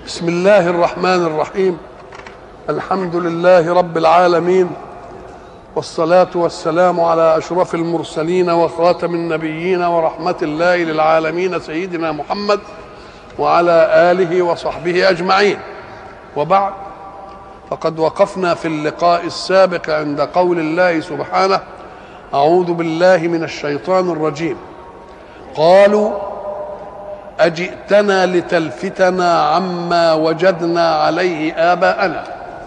بسم الله الرحمن الرحيم الحمد لله رب العالمين والصلاة والسلام على أشرف المرسلين وخاتم النبيين ورحمة الله للعالمين سيدنا محمد وعلى آله وصحبه أجمعين وبعد فقد وقفنا في اللقاء السابق عند قول الله سبحانه أعوذ بالله من الشيطان الرجيم قالوا أجئتنا لتلفتنا عما وجدنا عليه آباءنا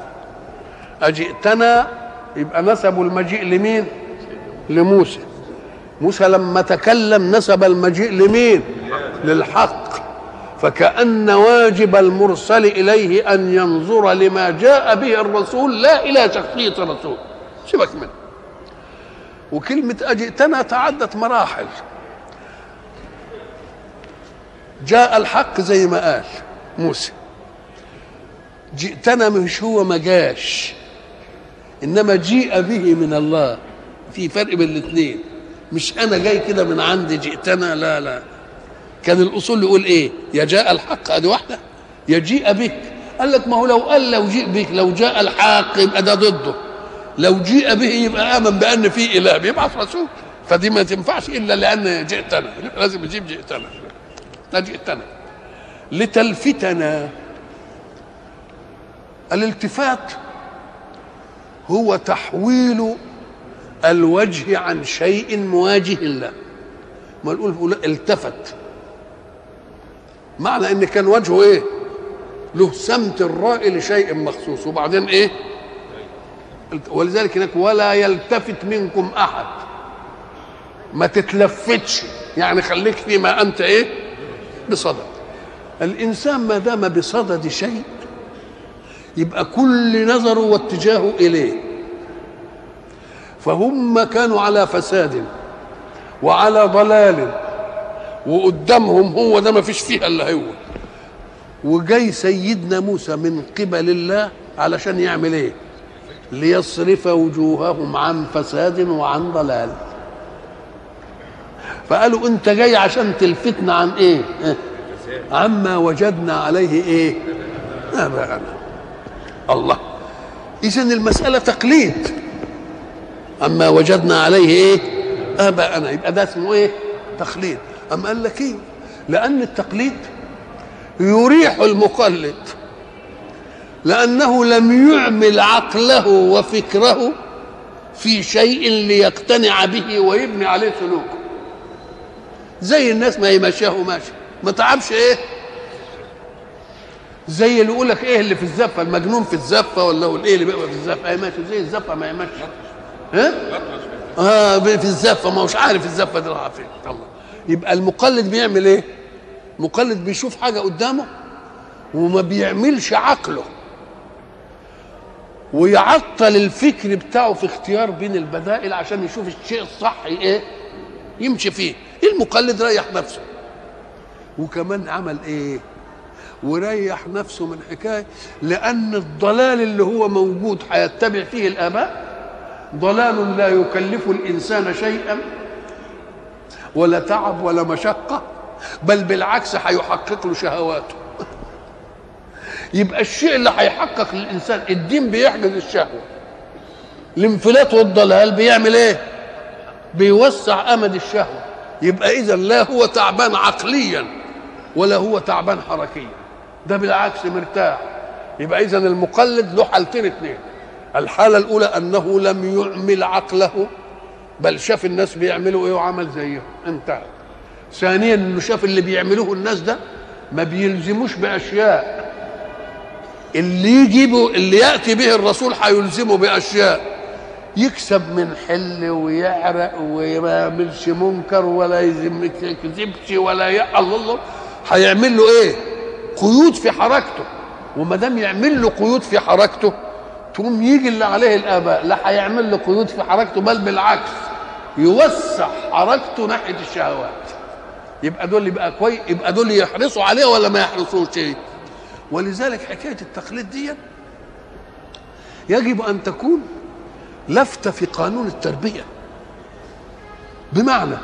أجئتنا يبقى نسبوا المجيء لمين لموسى موسى لما تكلم نسب المجيء لمين للحق فكأن واجب المرسل إليه أن ينظر لما جاء به الرسول لا إلى شخصية الرسول سيبك منه وكلمة أجئتنا تعدت مراحل جاء الحق زي ما قال موسى جئتنا مش هو ما جاش انما جيء به من الله في فرق بين الاثنين مش انا جاي كده من عندي جئتنا لا لا كان الاصول يقول ايه يا جاء الحق ادي واحده يا جيء بك قال لك ما هو لو قال لو جيء بك لو جاء الحق يبقى ده ضده لو جيء به يبقى امن بان في اله بيبعث رسول فدي ما تنفعش الا لان جئتنا لازم يجيب جئتنا جئتنا لتلفتنا الالتفات هو تحويل الوجه عن شيء مواجه له ما نقول التفت معنى ان كان وجهه ايه له سمت الرائي لشيء مخصوص وبعدين ايه ولذلك هناك ولا يلتفت منكم احد ما تتلفتش يعني خليك فيما انت ايه بصدد الانسان ما دام بصدد شيء يبقى كل نظره واتجاهه اليه فهم كانوا على فساد وعلى ضلال وقدامهم هو ده ما فيش فيها الا هو وجاي سيدنا موسى من قبل الله علشان يعمل ايه ليصرف وجوههم عن فساد وعن ضلال فقالوا انت جاي عشان تلفتنا عن ايه عما وجدنا عليه ايه اباءنا الله اذا المساله تقليد عما وجدنا عليه ايه اباءنا يبقى ده اسمه ايه تقليد اما قال لك ايه لان التقليد يريح المقلد لانه لم يعمل عقله وفكره في شيء ليقتنع به ويبني عليه سلوكه زي الناس ما هي ماشيه وماشي ما تعبش ايه زي اللي يقول لك ايه اللي في الزفه المجنون في الزفه ولا هو ايه اللي بيبقى في الزفه ايه ماشي زي الزفه ما يمشي ها اه في الزفه ما هوش عارف الزفه دي رايحه فين الله يبقى المقلد بيعمل ايه مقلد بيشوف حاجه قدامه وما بيعملش عقله ويعطل الفكر بتاعه في اختيار بين البدائل عشان يشوف الشيء الصح ايه يمشي فيه المقلد ريح نفسه وكمان عمل ايه وريح نفسه من حكايه لان الضلال اللي هو موجود هيتبع فيه الاباء ضلال لا يكلف الانسان شيئا ولا تعب ولا مشقه بل بالعكس هيحقق له شهواته يبقى الشيء اللي هيحقق للانسان الدين بيحجز الشهوه الانفلات والضلال بيعمل ايه بيوسع امد الشهوه يبقى اذا لا هو تعبان عقليا ولا هو تعبان حركيا ده بالعكس مرتاح يبقى اذا المقلد له حالتين اثنين الحاله الاولى انه لم يعمل عقله بل شاف الناس بيعملوا ايه وعمل زيهم انتهى ثانيا انه شاف اللي بيعملوه الناس ده ما بيلزموش باشياء اللي يجيبه اللي ياتي به الرسول هيلزمه باشياء يكسب من حل ويعرق وما يعملش منكر ولا يكذبش ولا ي... الله الله هيعمل له ايه؟ قيود في حركته وما دام يعمل له قيود في حركته تقوم يجي اللي عليه الاباء لا هيعمل له قيود في حركته بل بالعكس يوسع حركته ناحيه الشهوات يبقى دول يبقى كويس يبقى دول يحرصوا عليه ولا ما يحرصوش ايه؟ ولذلك حكايه التقليد دي يجب ان تكون لفتة في قانون التربية بمعنى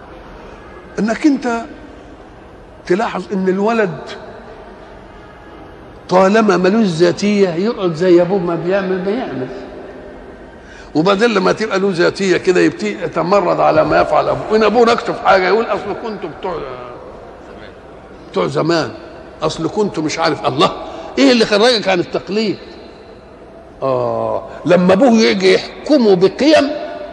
انك انت تلاحظ ان الولد طالما ملوش ذاتيه يقعد زي ابوه ما بيعمل بيعمل وبعدين لما تبقى له ذاتيه كده يبتدي يتمرد على ما يفعل ابوه وان ابوه نكته في حاجه يقول اصل كنتوا بتوع بتوع زمان اصل كنتوا مش عارف الله ايه اللي خرجك عن التقليد اه لما ابوه يجي يحكمه بقيم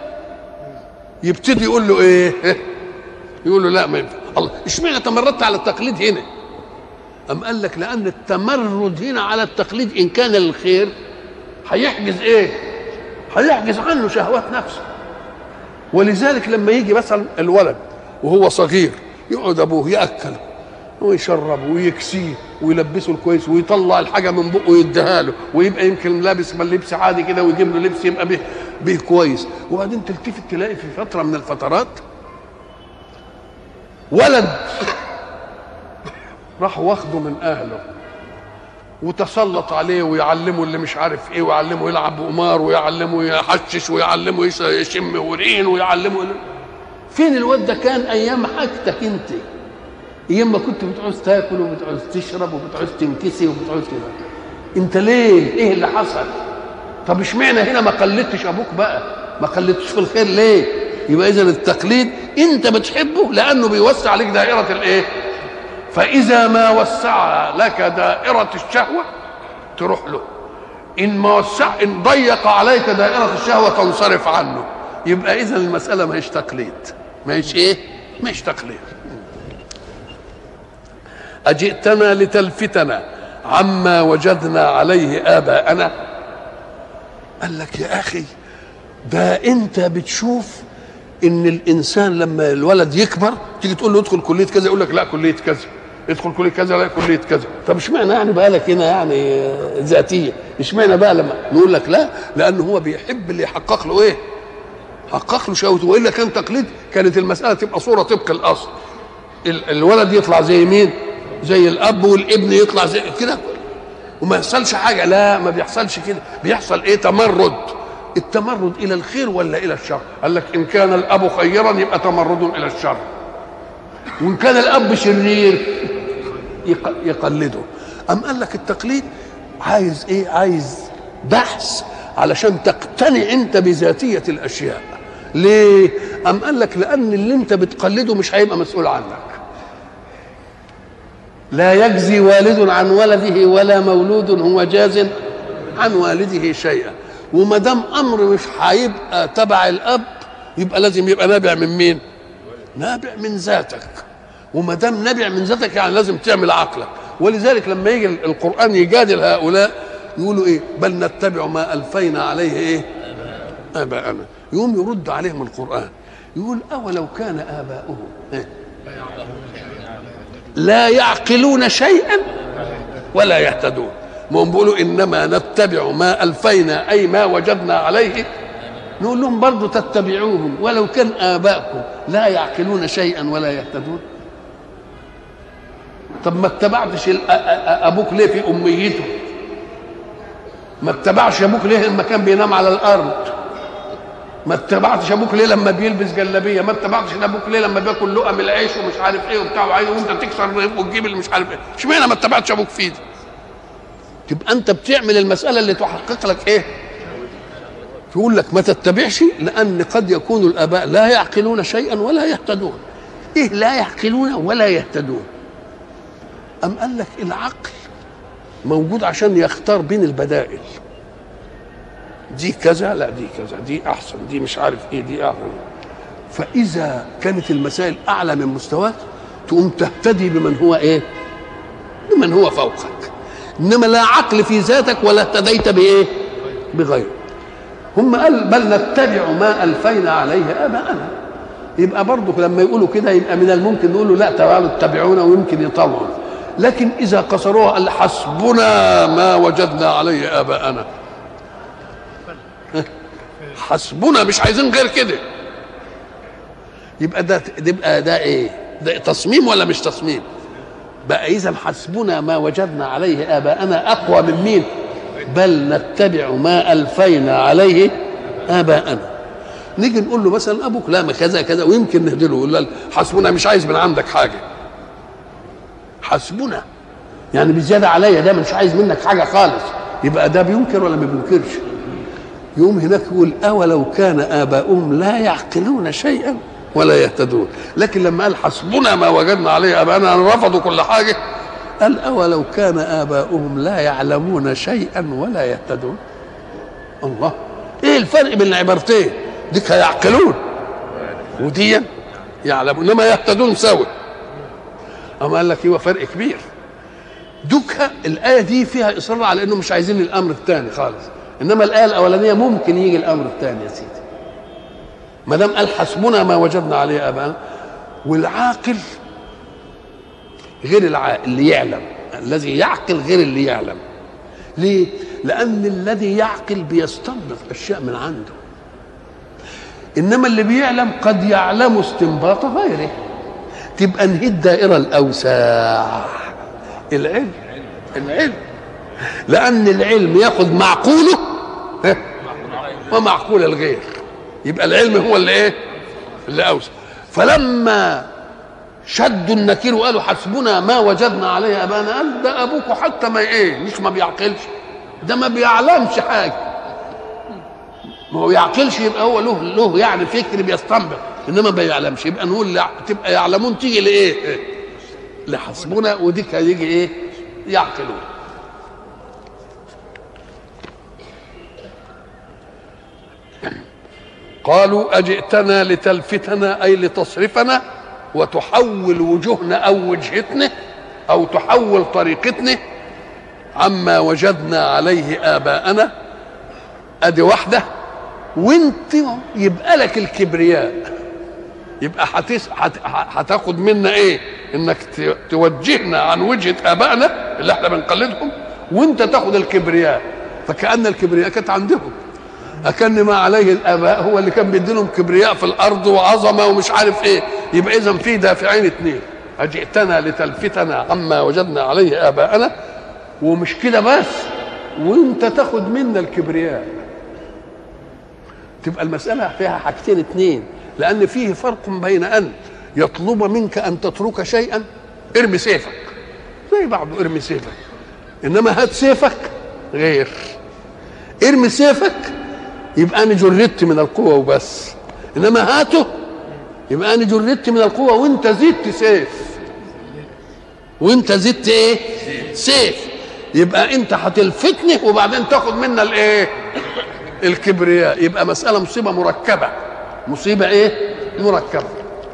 يبتدي يقول له ايه يقول له لا ما ينفع الله اشمعنى تمردت على التقليد هنا أم قال لك لأن التمرد هنا على التقليد إن كان للخير هيحجز إيه؟ هيحجز عنه شهوات نفسه ولذلك لما يجي مثلا الولد وهو صغير يقعد أبوه يأكله ويشربه ويكسيه ويلبسه الكويس ويطلع الحاجه من بقه ويديها له ويبقى يمكن لابس من لبس عادي كده ويجيب له لبس يبقى به, به كويس وبعدين تلتفت تلاقي في فتره من الفترات ولد راح واخده من اهله وتسلط عليه ويعلمه اللي مش عارف ايه ويعلمه يلعب قمار ويعلمه يحشش ويعلمه يشم ورين ويعلمه فين الواد ده كان ايام حاجتك انت ايام ما كنت بتعوز تاكل وبتعوز تشرب وبتعوز تنكسي وبتعوز كده انت ليه ايه اللي حصل طب اشمعنى هنا ما قلدتش ابوك بقى ما قلدتش في الخير ليه يبقى اذا التقليد انت بتحبه لانه بيوسع عليك دائره الايه فإذا ما وسع لك دائرة الشهوة تروح له إن ما وسع إن ضيق عليك دائرة الشهوة تنصرف عنه يبقى إذا المسألة ما هيش تقليد ما هيش إيه؟ ما هيش تقليد أجئتنا لتلفتنا عما وجدنا عليه آباءنا قال لك يا أخي ده أنت بتشوف ان الانسان لما الولد يكبر تيجي تقول له ادخل كليه كذا يقول لك لا كليه كذا ادخل كليه كذا لا كليه كذا طب اشمعنى يعني بقى لك هنا يعني ذاتيه اشمعنى بقى لما نقول لك لا لان هو بيحب اللي يحقق له ايه حقق له شهوته والا كان تقليد كانت المساله تبقى صوره طبق الاصل الولد يطلع زي مين زي الاب والابن يطلع زي كده وما يحصلش حاجه لا ما بيحصلش كده بيحصل ايه تمرد التمرد الى الخير ولا الى الشر قال لك ان كان الاب خيرا يبقى تمرد الى الشر وان كان الاب شرير يقلده ام قال لك التقليد عايز ايه عايز بحث علشان تقتنع انت بذاتيه الاشياء ليه ام قال لك لان اللي انت بتقلده مش هيبقى مسؤول عنك لا يجزي والد عن ولده ولا مولود هو جاز عن والده شيئا وما دام امر مش هيبقى تبع الاب يبقى لازم يبقى نابع من مين؟ نابع من ذاتك وما دام نابع من ذاتك يعني لازم تعمل عقلك ولذلك لما يجي القران يجادل هؤلاء يقولوا ايه؟ بل نتبع ما الفينا عليه ايه؟ اباءنا يقوم يرد عليهم القران يقول اولو كان اباؤهم إيه؟ لا يعقلون شيئا ولا يهتدون ما هم بيقولوا انما نتبع ما الفينا اي ما وجدنا عليه نقول لهم برضه تتبعوهم ولو كان اباؤكم لا يعقلون شيئا ولا يهتدون طب ما اتبعتش ابوك ليه في اميته ما اتبعش ابوك ليه لما كان بينام على الارض ما اتبعتش ابوك ليه لما بيلبس جلابيه ما اتبعتش ابوك ليه لما بياكل لقم العيش ومش عارف ايه وبتاع وعايز وانت تكسر وتجيب اللي مش عارف ايه اشمعنى ما اتبعتش ابوك فيه دي تبقى انت بتعمل المساله اللي تحقق لك ايه تقول لك ما تتبعش لان قد يكون الاباء لا يعقلون شيئا ولا يهتدون ايه لا يعقلون ولا يهتدون ام قال لك العقل موجود عشان يختار بين البدائل دي كذا لا دي كذا دي احسن دي مش عارف ايه دي احسن فاذا كانت المسائل اعلى من مستواك تقوم تهتدي بمن هو ايه بمن هو فوقك انما لا عقل في ذاتك ولا اهتديت بايه بغيره هم قال بل نتبع ما الفينا عليه اباءنا يبقى برضه لما يقولوا كده يبقى من الممكن نقول لا تعالوا اتبعونا ويمكن يطلعوا لكن اذا قصروها قال حسبنا ما وجدنا عليه اباءنا حسبنا مش عايزين غير كده يبقى ده يبقى ده ايه ده تصميم ولا مش تصميم بقى اذا حسبنا ما وجدنا عليه اباءنا اقوى من مين بل نتبع ما الفينا عليه اباءنا نيجي نقول له مثلا ابوك لا كذا كذا ويمكن نهدله يقول له حسبنا مش عايز من عندك حاجه حسبنا يعني بزياده عليا ده مش عايز منك حاجه خالص يبقى ده بينكر ولا ما بينكرش يوم هناك يقول أولو كان آباؤهم لا يعقلون شيئا ولا يهتدون لكن لما قال حسبنا ما وجدنا عليه آباءنا رفضوا كل حاجة قال أولو كان آباؤهم لا يعلمون شيئا ولا يهتدون الله ايه الفرق بين العبارتين ديك يعقلون وديا يعلمون انما يهتدون سوا اما قال لك هو فرق كبير دوكا الايه دي فيها اصرار على انه مش عايزين الامر الثاني خالص انما الايه الاولانيه ممكن يجي الامر الثاني يا سيدي ما دام قال حسبنا ما وجدنا عليه اباءنا والعاقل غير العاقل اللي يعلم الذي يعقل غير اللي يعلم ليه لان الذي يعقل بيستنبط اشياء من عنده انما اللي بيعلم قد يعلم استنباط غيره تبقى انهي الدائره الاوسع العلم العلم لان العلم ياخذ معقوله ومعقول الغير يبقى العلم هو اللي ايه اللي اوسع فلما شدوا النكير وقالوا حسبنا ما وجدنا عليه ابانا قال ده ابوكوا حتى ما ايه مش ما بيعقلش ده ما بيعلمش حاجه ما هو يعقلش يبقى هو له له يعني فكر بيستنبط انما ما بيعلمش يبقى نقول تبقى يعلمون تيجي لايه؟ لحسبنا وديك هيجي ايه؟ يعقلون قالوا أجئتنا لتلفتنا أي لتصرفنا وتحول وجوهنا أو وجهتنا أو تحول طريقتنا عما وجدنا عليه آباءنا أدي واحدة وانت يبقى لك الكبرياء يبقى هتس... هت... هتاخد منا ايه انك ت... توجهنا عن وجهه ابائنا اللي احنا بنقلدهم وانت تاخد الكبرياء فكأن الكبرياء كانت عندهم أكن ما عليه الآباء هو اللي كان بيديلهم كبرياء في الأرض وعظمة ومش عارف إيه يبقى إذا في دافعين اثنين أجئتنا لتلفتنا عما وجدنا عليه آباءنا ومش كده بس وأنت تاخد منا الكبرياء تبقى المسألة فيها حاجتين اثنين لأن فيه فرق بين أن يطلب منك أن تترك شيئا ارمي سيفك زي بعضه ارمي سيفك إنما هات سيفك غير ارمي سيفك يبقى انا جردت من القوه وبس انما هاته يبقى انا جردت من القوه وانت زدت سيف وانت زدت ايه سيف يبقى انت هتلفتني وبعدين تاخد منا الايه الكبرياء يبقى مساله مصيبه مركبه مصيبه ايه مركبه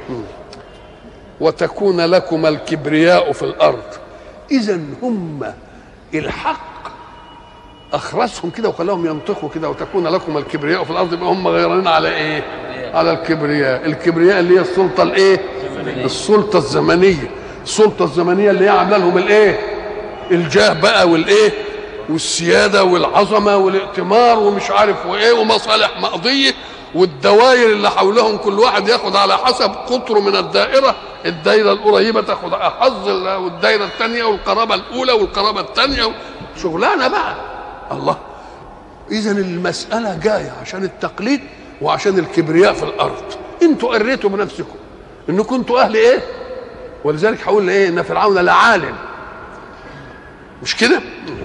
وتكون لكم الكبرياء في الارض اذا هم الحق اخرسهم كده وخلاهم ينطقوا كده وتكون لكم الكبرياء في الارض يبقى هم غيرانين على ايه؟ على الكبرياء، الكبرياء اللي هي السلطه الايه؟ السلطه الزمنيه، السلطه الزمنيه اللي هي عامله لهم الايه؟ الجاه بقى والايه؟ والسياده والعظمه والائتمار ومش عارف وايه ومصالح مقضيه والدوائر اللي حولهم كل واحد ياخد على حسب قطره من الدائره الدائره القريبه تاخد حظ والدائره الثانيه والقرابه الاولى والقرابه الثانيه شغلانه بقى الله اذا المساله جايه عشان التقليد وعشان الكبرياء في الارض انتوا قريتوا بنفسكم ان كنتوا اهل ايه ولذلك هقول ايه ان فرعون لعالم مش كده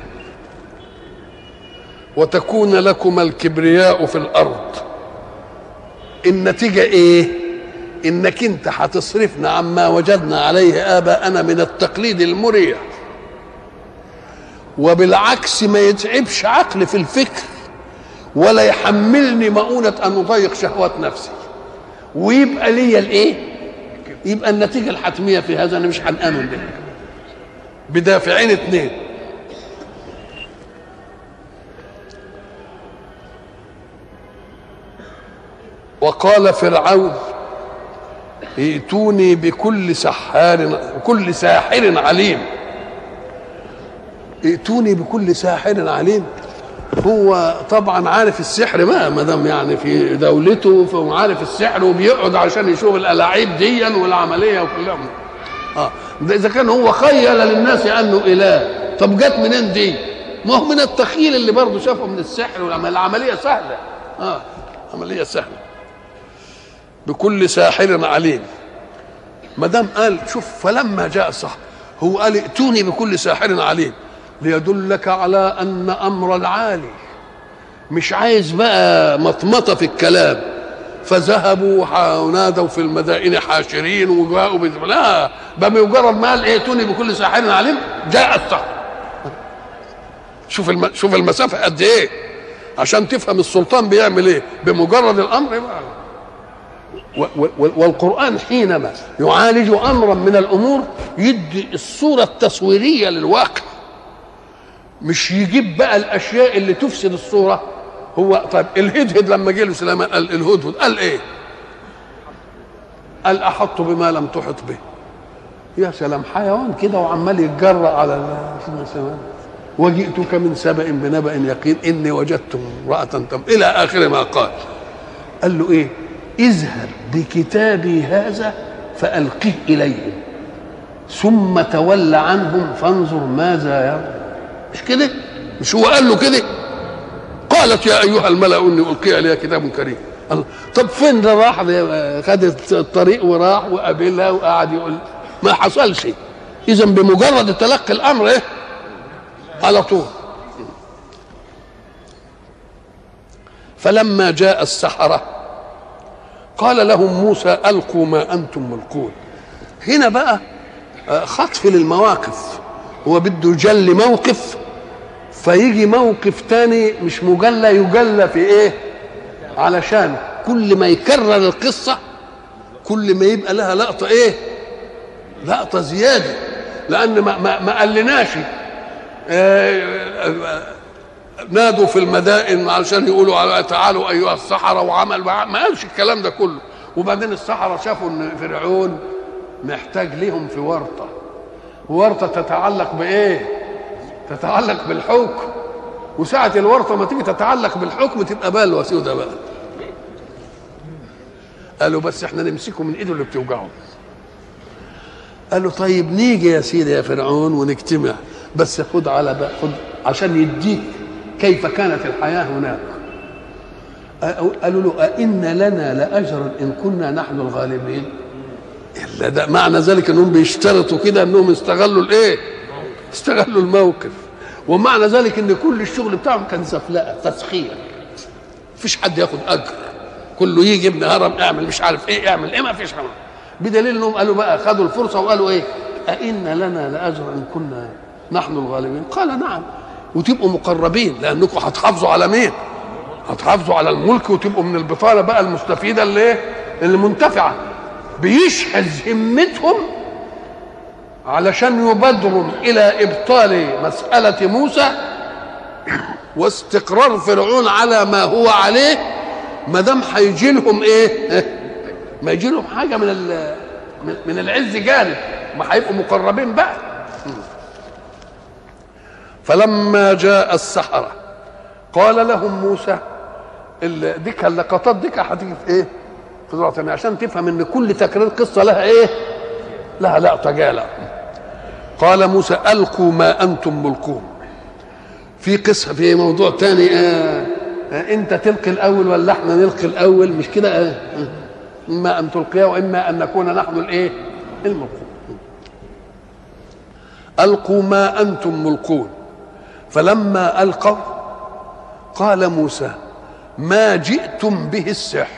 وتكون لكم الكبرياء في الارض النتيجه ايه انك انت هتصرفنا عما وجدنا عليه اباءنا من التقليد المريح وبالعكس ما يتعبش عقل في الفكر ولا يحملني مؤونة أن أضيق شهوات نفسي ويبقى ليا الإيه؟ يبقى النتيجة الحتمية في هذا أنا مش هنآمن به بدافعين اثنين وقال فرعون ائتوني بكل سحار كل ساحر عليم ائتوني بكل ساحر عليم هو طبعا عارف السحر بقى ما دام يعني في دولته فهو عارف السحر وبيقعد عشان يشوف الالاعيب دي والعمليه وكلها اه ده اذا كان هو خيل للناس انه اله طب جت منين دي؟ ما هو من التخيل اللي برضه شافه من السحر والعمليه سهله اه عمليه سهله بكل ساحر عليم ما دام قال شوف فلما جاء صح هو قال ائتوني بكل ساحر عليم ليدلك على ان امر العالي مش عايز بقى مطمطه في الكلام فذهبوا ونادوا في المدائن حاشرين وجاءوا بذ... لا بمجرد ما قال ائتوني بكل ساحر عليم جاء السحر شوف الم... شوف المسافه قد ايه عشان تفهم السلطان بيعمل ايه بمجرد الامر بقى والقرآن حينما يعالج أمرا من الأمور يدي الصورة التصويرية للواقع مش يجيب بقى الأشياء اللي تفسد الصورة هو طيب الهدهد لما جه له سليمان قال الهدهد قال إيه؟ قال أحط بما لم تحط به يا سلام حيوان كده وعمال يتجرأ على سيدنا سليمان وجئتك من سبأ بنبأ يقين إني وجدت امرأة تم إلى آخر ما قال قال له إيه؟ اذهب بكتابي هذا فألقه إليهم ثم تول عنهم فانظر ماذا يرى مش كده مش هو قال له كده قالت يا أيها الملأ إني ألقي إلي كتاب كريم الله طب فين ده راح خد الطريق وراح وقابلها وقعد يقول ما حصلش إذا بمجرد تلقي الأمر إيه على طول فلما جاء السحره قال لهم موسى القوا ما انتم ملقون هنا بقى خطف للمواقف هو بده يجلي موقف فيجي موقف تاني مش مجلى يجلى في ايه علشان كل ما يكرر القصه كل ما يبقى لها لقطه ايه لقطه زياده لان ما ما, ما قالناش نادوا في المدائن علشان يقولوا تعالوا ايها السحره وعمل ما قالش الكلام ده كله وبعدين السحره شافوا ان فرعون محتاج ليهم في ورطه ورطه تتعلق بايه؟ تتعلق بالحكم وساعة الورطة ما تيجي تتعلق بالحكم تبقى بلوى سودة بقى قالوا بس احنا نمسكه من ايده اللي بتوجعه قالوا طيب نيجي يا سيدي يا فرعون ونجتمع بس خد على بقى خد عشان يديك كيف كانت الحياة هناك قالوا له أئن لنا لأجرا إن كنا نحن الغالبين إلا ده معنى ذلك أنهم بيشترطوا كده أنهم استغلوا الإيه استغلوا الموقف ومعنى ذلك أن كل الشغل بتاعهم كان زفلقة تسخير مفيش حد ياخد أجر كله يجي ابن هرم اعمل مش عارف ايه اعمل ايه ما فيش حرام بدليل انهم قالوا بقى خدوا الفرصه وقالوا ايه أئن لنا لاجرا ان كنا نحن الغالبين قال نعم وتبقوا مقربين لانكم هتحافظوا على مين هتحافظوا على الملك وتبقوا من البطاله بقى المستفيده اللي ايه المنتفعه بيشحذ همتهم علشان يبادروا الى ابطال مساله موسى واستقرار فرعون على ما هو عليه ما دام هيجي لهم ايه ما يجي لهم حاجه من من العز جانب ما هيبقوا مقربين بقى فلما جاء السحرة قال لهم موسى ديك اللقطات ديك هتيجي في ايه؟ في ذرة ثانية عشان تفهم ان كل تكرير قصة لها ايه؟ لها لقطة جالة قال موسى ألقوا ما أنتم ملقون في قصة في موضوع تاني آه آه أنت تلقي الأول ولا احنا نلقي الأول مش كده آه إما أن تلقيها وإما أن نكون نحن الإيه؟ الملقون ألقوا ما أنتم ملقون فلما القوا قال موسى ما جئتم به السحر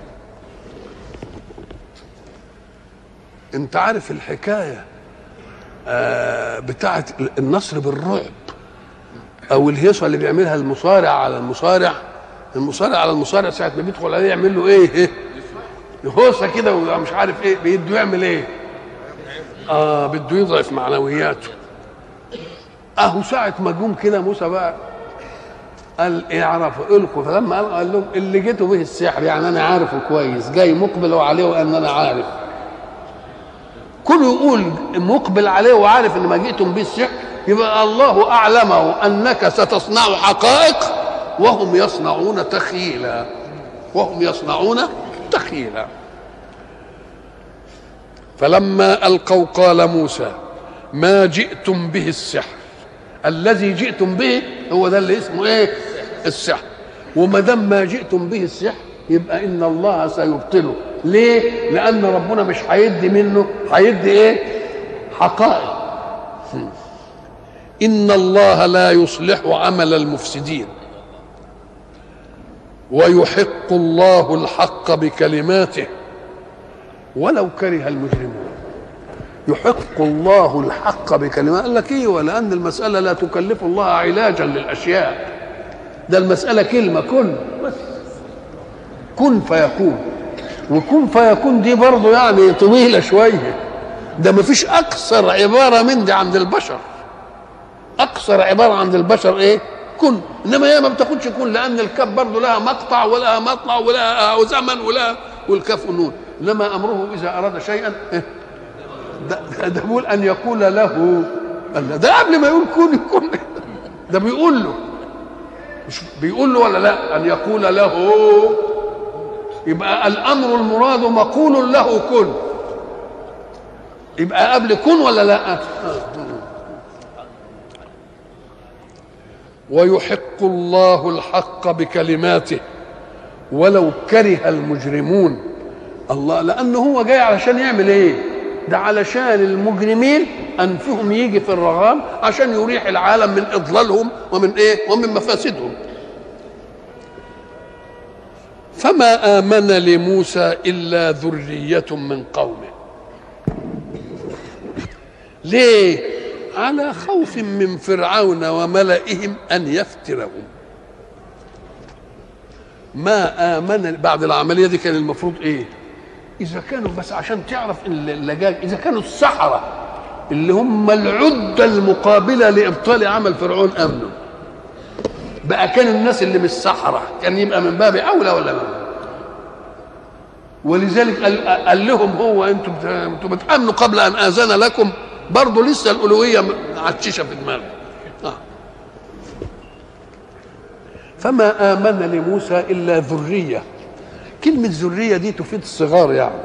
انت عارف الحكايه آه بتاعه النصر بالرعب او الهيصه اللي بيعملها المصارع على المصارع المصارع على المصارع ساعه ما بيدخل عليه يعمل له ايه, إيه؟ هوسه كده ومش عارف ايه بيده يعمل ايه اه بده يضعف معنوياته اهو ساعة ما جم كده موسى بقى قال اعرفوا القوا فلما قال, قال لهم اللي جيتوا به السحر يعني انا عارفه كويس جاي مقبل وعليه وان انا عارف كله يقول مقبل عليه وعارف ان ما جئتم به السحر يبقى الله اعلمه انك ستصنع حقائق وهم يصنعون تخيلا وهم يصنعون تخيلا فلما القوا قال موسى ما جئتم به السحر الذي جئتم به هو ده اللي اسمه ايه السحر وما دام ما جئتم به السحر يبقى ان الله سيبطله ليه لان ربنا مش هيدي منه هيدي ايه حقائق إن الله لا يصلح عمل المفسدين ويحق الله الحق بكلماته ولو كره المجرمون يحق الله الحق بكلماته قال لك ايوه لان المساله لا تكلف الله علاجا للاشياء ده المساله كلمه كن بس كن فيكون وكن فيكون دي برضه يعني طويله شويه ده ما فيش اقصر عباره من دي عند البشر اقصر عباره عند البشر ايه كن انما هي ما بتاخدش كن لان الكاف برضه لها مقطع ولها مطلع ولها زمن ولها والكاف والنون انما امره اذا اراد شيئا إيه؟ ده, ده بيقول ان يقول له ده قبل ما يقول كن يكون ده بيقول له مش بيقول له ولا لا ان يقول له يبقى الامر المراد مقول له كن يبقى قبل كن ولا لا ويحق الله الحق بكلماته ولو كره المجرمون الله لانه هو جاي علشان يعمل ايه ده علشان المجرمين انفهم يجي في الرغام عشان يريح العالم من اضلالهم ومن ايه ومن مفاسدهم فما امن لموسى الا ذريه من قومه ليه على خوف من فرعون وملئهم ان يفترهم ما امن بعد العمليه دي كان المفروض ايه اذا كانوا بس عشان تعرف ان اللجاج اذا كانوا السحره اللي هم العده المقابله لابطال عمل فرعون امنوا بقى كان الناس اللي مش سحره كان يبقى من باب اولى ولا من ولذلك قال, قال لهم هو انتم انتم بتامنوا قبل ان اذن لكم برضه لسه الالوهيه عتشه في دماغه آه. فما امن لموسى الا ذريه كلمه ذريه دي تفيد الصغار يعني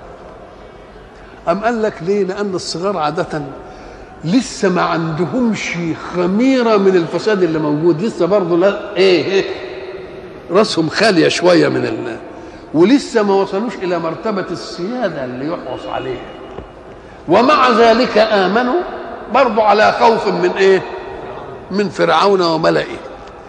أم قال لك ليه لأن الصغار عادة لسه ما عندهمش خميرة من الفساد اللي موجود لسه برضه لا إيه, إيه راسهم خالية شوية من ال ولسه ما وصلوش إلى مرتبة السيادة اللي يحرص عليها ومع ذلك آمنوا برضه على خوف من إيه من فرعون وملئه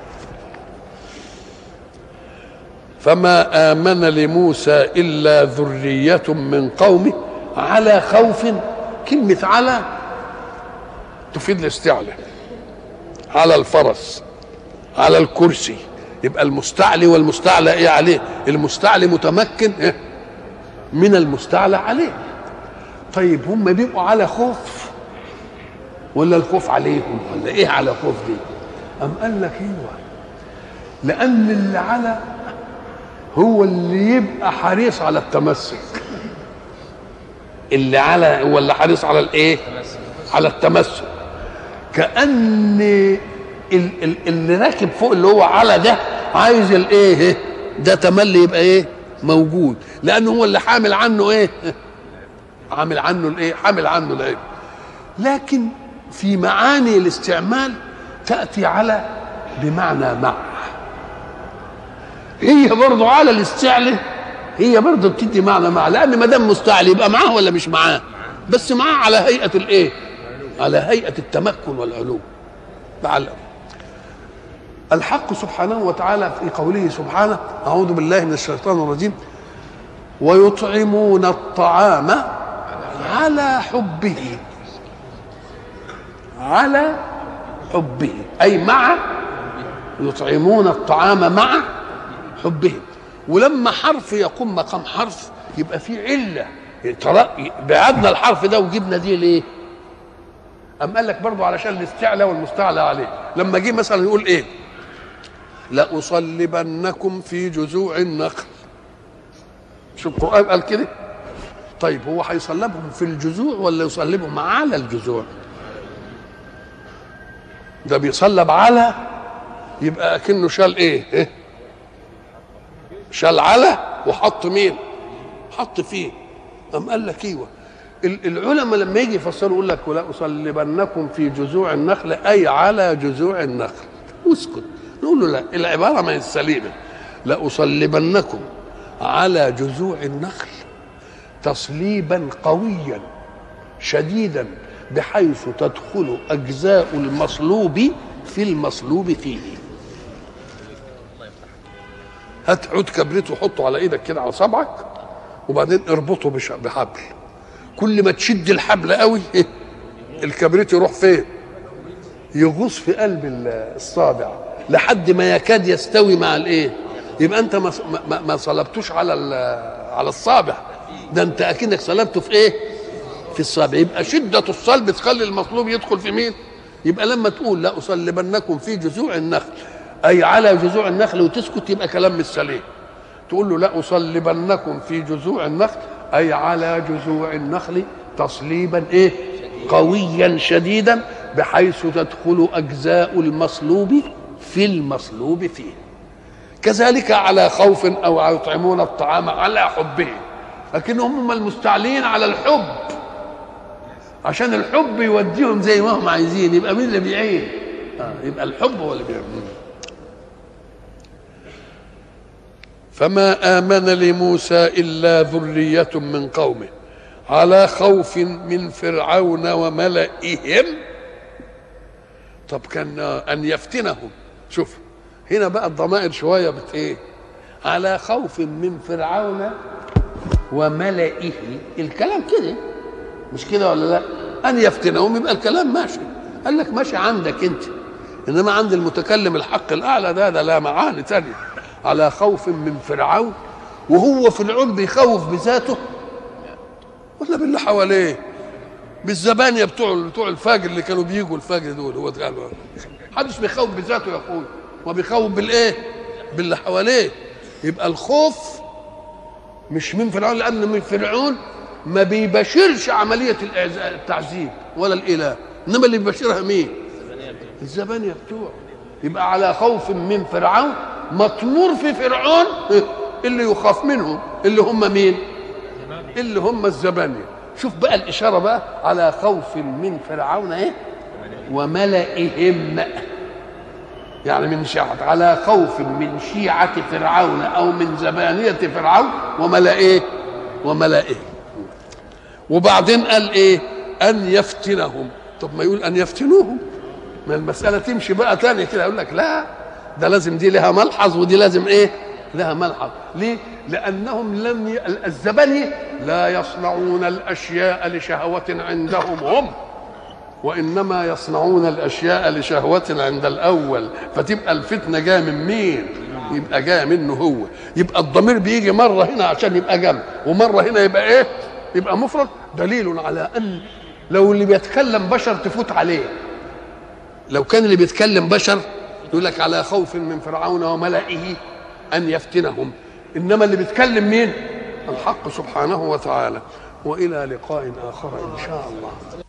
فما آمن لموسى إلا ذرية من قومه على خوف كلمة على تفيد الاستعلاء على الفرس على الكرسي يبقى المستعلي والمستعلى ايه عليه المستعلي متمكن إيه؟ من المستعلى عليه طيب هم بيبقوا على خوف ولا الخوف عليهم ولا ايه على خوف دي ام قال لك ايوه لان اللي على هو اللي يبقى حريص على التمسك اللي على هو اللي حريص على الايه على التمسك كان اللي راكب فوق اللي هو على ده عايز الايه ده تملي يبقى ايه موجود لانه هو اللي حامل عنه ايه عامل عنه الايه حامل عنه الايه لكن في معاني الاستعمال تاتي على بمعنى مع هي برضه على الاستعلاء هي برضه بتدي معنى مع لان ما دام مستعلي يبقى معاه ولا مش معاه بس معاه على هيئه الايه على هيئه التمكن والعلو تعالى الحق سبحانه وتعالى في قوله سبحانه اعوذ بالله من الشيطان الرجيم ويطعمون الطعام على حبه على حبه اي مع يطعمون الطعام مع حبهم ولما حرف يقوم مقام حرف يبقى في عله ترى بعدنا الحرف ده وجبنا دي ليه؟ أم قال لك برضه علشان الاستعلى والمستعلى عليه لما جه مثلا يقول ايه؟ لأصلبنكم في جذوع النخل شو القرآن قال كده؟ طيب هو هيصلبهم في الجذوع ولا يصلبهم على الجذوع؟ ده بيصلب على يبقى اكنه شال ايه؟ إيه؟ شال على وحط مين حط فيه أم قال لك ايوه العلماء لما يجي يفسروا يقول لك ولا اصلبنكم في جذوع النخل اي على جذوع النخل اسكت نقول له لا العباره ما هي السليمه لاصلبنكم على جذوع النخل تصليبا قويا شديدا بحيث تدخل اجزاء المصلوب في المصلوب فيه هات عود كبريت وحطه على ايدك كده على صبعك وبعدين اربطه بش- بحبل كل ما تشد الحبل قوي الكبريت يروح فين يغوص في قلب ال- الصابع لحد ما يكاد يستوي مع الايه يبقى انت ما ما, ما صلبتوش على ال- على الصابع ده انت اكنك صلبته في ايه في الصابع يبقى شده الصلب تخلي المصلوب يدخل في مين يبقى لما تقول لا اصلبنكم في جذوع النخل اي على جذوع النخل وتسكت يبقى كلام مش سليم تقول له لا اصلبنكم في جذوع النخل اي على جذوع النخل تصليبا ايه قويا شديدا بحيث تدخل اجزاء المصلوب في المصلوب فيه كذلك على خوف او يطعمون الطعام على حبه لكنهم هم المستعلين على الحب عشان الحب يوديهم زي ما هم عايزين يبقى مين اللي بيعين آه يبقى الحب هو اللي بيعين فما آمن لموسى إلا ذرية من قومه على خوف من فرعون وملئهم طب كان أن يفتنهم شوف هنا بقى الضمائر شوية بت إيه على خوف من فرعون وملئه الكلام كده مش كده ولا لا أن يفتنهم يبقى الكلام ماشي قال لك ماشي عندك أنت إنما عند المتكلم الحق الأعلى ده ده لا معاني تانية على خوف من فرعون وهو فرعون بيخوف بذاته ولا باللي حواليه بالزبانيه بتوع بتوع الفجر اللي كانوا بيجوا الفجر دول هو قال محدش بيخوف بذاته يا اخوي هو بيخوف بالايه؟ باللي حواليه يبقى الخوف مش من فرعون لان من فرعون ما بيبشرش عمليه الإعز- التعذيب ولا الاله انما اللي بيبشرها مين؟ الزبانيه بتوعه يبقى على خوف من فرعون مطمور في فرعون اللي يخاف منهم اللي هم مين؟ اللي هم الزبانيه شوف بقى الاشاره بقى على خوف من فرعون ايه؟ وملئهم يعني من شيعة على خوف من شيعة فرعون أو من زبانية فرعون وملئه وملئه وبعدين قال إيه أن يفتنهم طب ما يقول أن يفتنوهم ما المسألة تمشي بقى تاني كده يقول لك لا ده لازم دي لها ملحظ ودي لازم إيه لها ملحظ ليه لأنهم لم ي... الزبانية لا يصنعون الأشياء لشهوة عندهم هم وانما يصنعون الاشياء لشهوه عند الاول فتبقى الفتنه جايه من مين يبقى جايه منه هو يبقى الضمير بيجي مره هنا عشان يبقى جمع ومره هنا يبقى ايه يبقى مفرد دليل على ان لو اللي بيتكلم بشر تفوت عليه لو كان اللي بيتكلم بشر يقول لك على خوف من فرعون وملئه ان يفتنهم انما اللي بيتكلم مين الحق سبحانه وتعالى والى لقاء اخر ان شاء الله